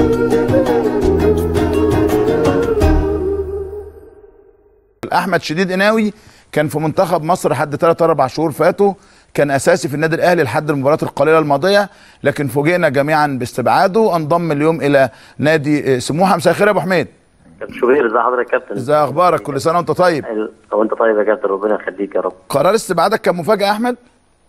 احمد شديد قناوي كان في منتخب مصر لحد 3 4 شهور فاتوا كان اساسي في النادي الاهلي لحد المباريات القليله الماضيه لكن فوجئنا جميعا باستبعاده انضم اليوم الى نادي آه، سموحه مساء الخير يا ابو حميد كابتن شوبير ازي حضرتك يا كابتن ازي اخبارك كل سنه وانت طيب ال- وانت طيب يا كابتن ربنا يخليك يا رب قرار استبعادك كان مفاجاه يا احمد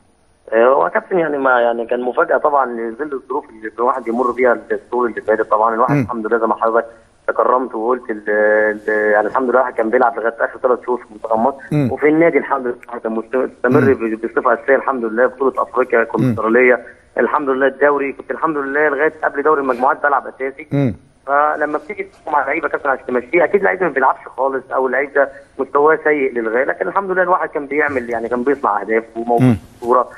آه، هو يا كابتن يعني ما يعني كان مفاجاه طبعا لظل الظروف اللي الواحد يمر بيها الشهور اللي فاتت طبعا الواحد مم. الحمد لله زي ما حضرتك تكرمت وقلت ال- ال- يعني الحمد لله الواحد كان بيلعب لغايه اخر ثلاث شهور في منتخب مم. مصر وفي النادي الحمد لله الواحد كان مست- مستمر ب- بصفه اساسيه الحمد لله بطوله افريقيا الكونفدراليه الحمد لله الدوري كنت الحمد لله لغايه قبل دوري المجموعات بلعب اساسي امم فلما بتيجي تحكم على لعيبه كابتن عشان تمشيه اكيد لعيب ما بيلعبش خالص او اللعيب ده مستواه سيء للغايه لكن الحمد لله الواحد كان بيعمل يعني كان بيصنع اهداف وموجود مم. في الصوره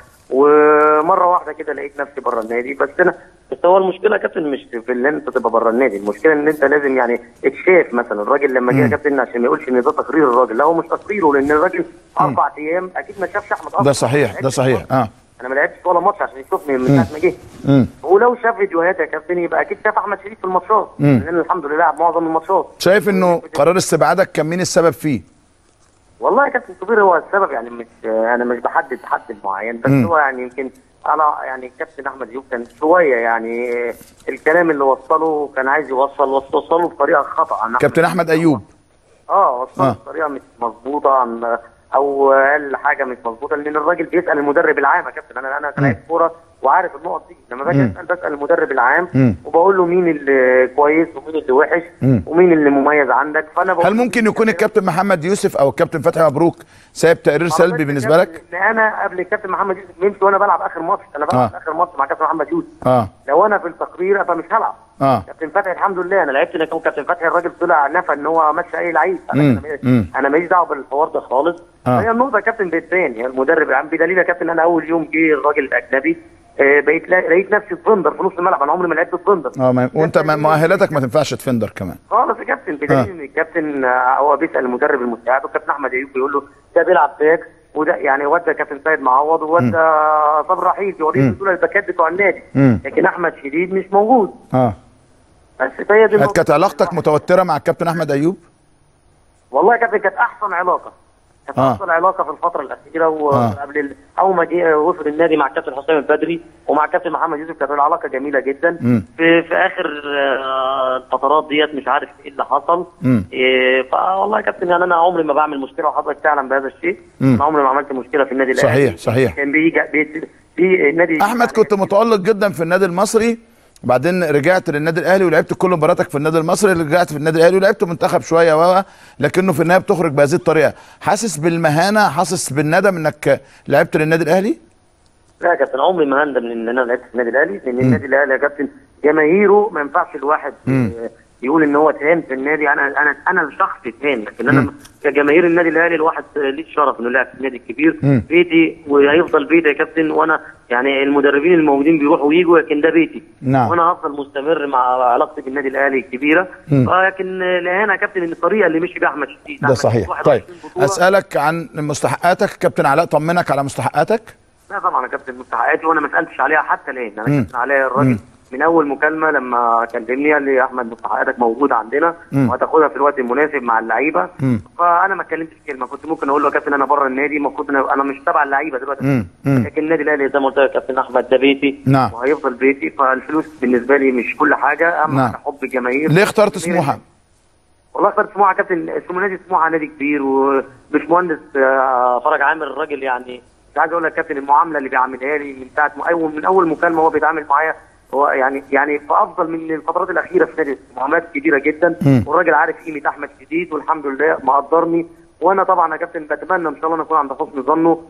ومره واحده كده لقيت نفسي بره النادي بس انا بس هو المشكله يا كابتن مش في ان انت تبقى بره النادي المشكله ان انت لازم يعني اتشاف مثلا الراجل لما جه يا كابتن عشان ما يقولش ان ده تقرير الراجل لا هو مش تقريره لان الراجل اربع ايام اكيد ما شافش احمد أصلاً. ده صحيح ده صحيح اه انا ما لعبتش ولا ماتش عشان يشوفني من ساعه ما جه امم ولو شاف فيديوهات يا كابتن يبقى اكيد شاف احمد شريف في الماتشات مم. لان الحمد لله لعب معظم الماتشات شايف انه قرار استبعادك كان مين السبب فيه والله يا كابتن كبير هو السبب يعني مش انا مش بحدد حد معين بس مم. هو يعني يمكن انا يعني الكابتن احمد ايوب كان شويه يعني الكلام اللي وصله كان عايز يوصل وصله بطريقه خطا عن كابتن احمد ايوب اه وصله آه. بطريقه مش مظبوطه عن او قال حاجه مش مظبوطه لان الراجل بيسال المدرب العام يا كابتن انا انا كلاعب كوره وعارف النقط دي لما باجي مم. اسال بسال المدرب العام مم. وبقول له مين اللي كويس ومين اللي وحش مم. ومين اللي مميز عندك فانا بقول هل ممكن يكون الكابتن محمد يوسف او الكابتن فتحي مبروك سايب تقرير سلبي بالنسبه لك ان انا قبل الكابتن محمد يوسف مشي وانا بلعب اخر ماتش انا بلعب آه. اخر ماتش مع كابتن محمد يوسف اه لو انا في التقرير فمش هلعب اه كابتن فتحي الحمد لله انا لعبت لكن كابتن فتحي الراجل طلع نفى ان هو ماشي اي لعيب انا مم. أنا- مم. انا ماليش دعوه بالحوار ده خالص آه. هي النقطه يا كابتن بتبان يعني المدرب العام بدليل يا كابتن انا اول يوم جه الراجل الاجنبي آه، بقيت لا- لقيت نفسي في فندر في نص الملعب انا عمري ما لعبت في فندر اه ما- وانت ما- مؤهلاتك ما تنفعش تفندر كمان خالص يا كابتن آه. بدليل ان الكابتن آه، هو بيسال المدرب المساعد والكابتن احمد ايوب بيقول له ده بيلعب باك وده يعني ودى كابتن سيد معوض وودى صبري رحيل بيوريهم دول الباكات بتوع النادي مم. لكن احمد شديد مش موجود اه بس فهي دي هل النقطة. كانت علاقتك متوتره مع الكابتن احمد ايوب والله يا كابتن كانت احسن علاقه كانت آه. احسن علاقه في الفتره الاخيره آه. وقبل ال... اول ما جه وصل النادي مع الكابتن حسام البدري ومع الكابتن محمد يوسف كانت العلاقه جميله جدا مم. في في اخر آه، الفترات ديت مش عارف ايه اللي حصل مم. إيه فوالله يا كابتن يعني انا عمري ما بعمل مشكله وحضرتك تعلم بهذا الشيء مم. انا عمري ما عملت مشكله في النادي صحيح، الاهلي صحيح. كان بيجي بي... بي... النادي احمد كنت متالق جدا في النادي المصري بعدين رجعت للنادي الاهلي ولعبت كل مباراتك في النادي المصري رجعت في النادي الاهلي ولعبت منتخب شويه و لكنه في النهايه بتخرج بهذه الطريقه حاسس بالمهانه حاسس بالندم انك لعبت للنادي الاهلي لا يا كابتن عمري ما هندم ان انا لعبت في النادي الاهلي لان النادي الاهلي يا كابتن جماهيره ما ينفعش الواحد آه، يقول ان هو اتهان في النادي انا انا انا شخص اتهان لكن انا كجماهير النادي الاهلي الواحد آه، ليه الشرف انه لعب في النادي الكبير مم. بيتي وهيفضل بيتي يا كابتن وانا يعني المدربين الموجودين بيروحوا ويجوا لكن ده بيتي نعم. وانا هفضل مستمر مع علاقتي بالنادي الاهلي الكبيره مم. لكن الاهانه يا كابتن ان الطريقه اللي مشي بيها احمد شديد ده أحمد صحيح شديد 21 طيب بطولة. اسالك عن مستحقاتك كابتن علاء طمنك على مستحقاتك لا طبعا يا كابتن مستحقاتي وانا ما سالتش عليها حتى الان انا مم. كابتن عليا الراجل مم. من اول مكالمه لما كلمني قال لي احمد مستحقاتك موجوده عندنا مم. وهتاخدها في الوقت المناسب مع اللعيبه مم. فانا ما اتكلمتش كلمه كنت ممكن اقول له يا كابتن انا بره النادي المفروض انا انا مش تبع اللعيبه دلوقتي مم. مم. لكن النادي الاهلي زي ما قلت لك يا كابتن احمد ده بيتي نعم. وهيفضل بيتي فالفلوس بالنسبه لي مش كل حاجه اهم نعم. حاجه حب الجماهير ليه اخترت سموحه والله اخترت سموحه يا كابتن اسمه نادي سموحه نادي كبير وباشمهندس آه، فرج عامر الراجل يعني مش عايز اقول لك يا كابتن المعامله اللي بيعملها لي من ساعه ما اول من اول مكالمه هو بيتعامل معايا هو يعني يعني في افضل من الفترات الاخيره في نادي معاملات كبيره جدا مم. والراجل عارف قيمه احمد شديد والحمد لله مقدرني وانا طبعا يا كابتن بتمنى ان شاء الله نكون عند حسن ظنه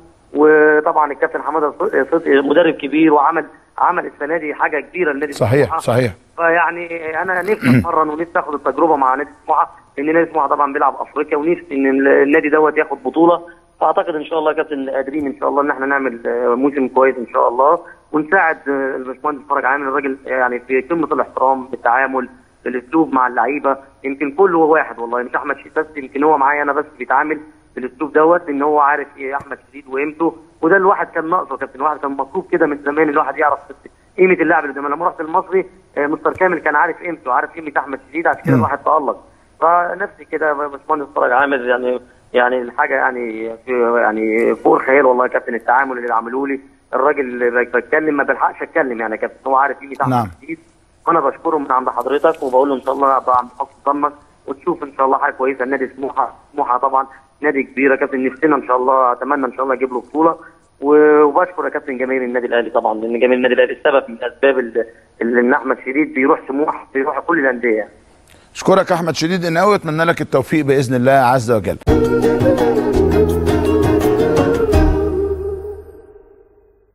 وطبعا الكابتن حماده صدقي مدرب كبير وعمل عمل السنه دي حاجه كبيره لنادي صحيح سموحة. صحيح فيعني انا نفسي اتمرن ونفسي اخد التجربه مع نادي سموحه لان نادي سموحه طبعا بيلعب افريقيا ونفسي ان النادي دوت ياخد بطوله فاعتقد ان شاء الله يا كابتن قادرين ان شاء الله ان احنا نعمل آه، موسم كويس ان شاء الله ونساعد آه، الباشمهندس فرج عامل الراجل آه، يعني في قمه الاحترام بالتعامل بالاسلوب مع اللعيبه يمكن كله واحد والله مش احمد شديد بس يمكن هو معايا انا بس بيتعامل بالاسلوب دوت ان هو عارف ايه احمد شديد وقيمته وده الواحد كان ناقصه يا كابتن الواحد كان مطلوب كده من زمان الواحد يعرف قيمه اللاعب اللي قدام لما رحت المصري آه، مستر كامل كان عارف قيمته عارف قيمه احمد شديد عشان كده الواحد تالق فنفسي كده باشمهندس طارق عامر يعني يعني الحاجه يعني في يعني فوق الخيال والله يا كابتن التعامل اللي عملوه لي الراجل اللي بتكلم ما بلحقش اتكلم يعني يا كابتن هو عارف قيمه احمد نعم. شديد وانا بشكره من عند حضرتك وبقول له ان شاء الله ابقى عند حسن ظنك وتشوف ان شاء الله حاجه كويسه النادي سموحه سموحه طبعا نادي كبير يا كابتن نفسنا ان شاء الله اتمنى ان شاء الله اجيب له بطوله و- وبشكر يا كابتن جماهير النادي الاهلي طبعا لان جماهير النادي الاهلي السبب من اسباب ال- اللي ان احمد شديد بيروح سموحه بيروح كل الانديه اشكرك احمد شديد الناوي اتمنى لك التوفيق باذن الله عز وجل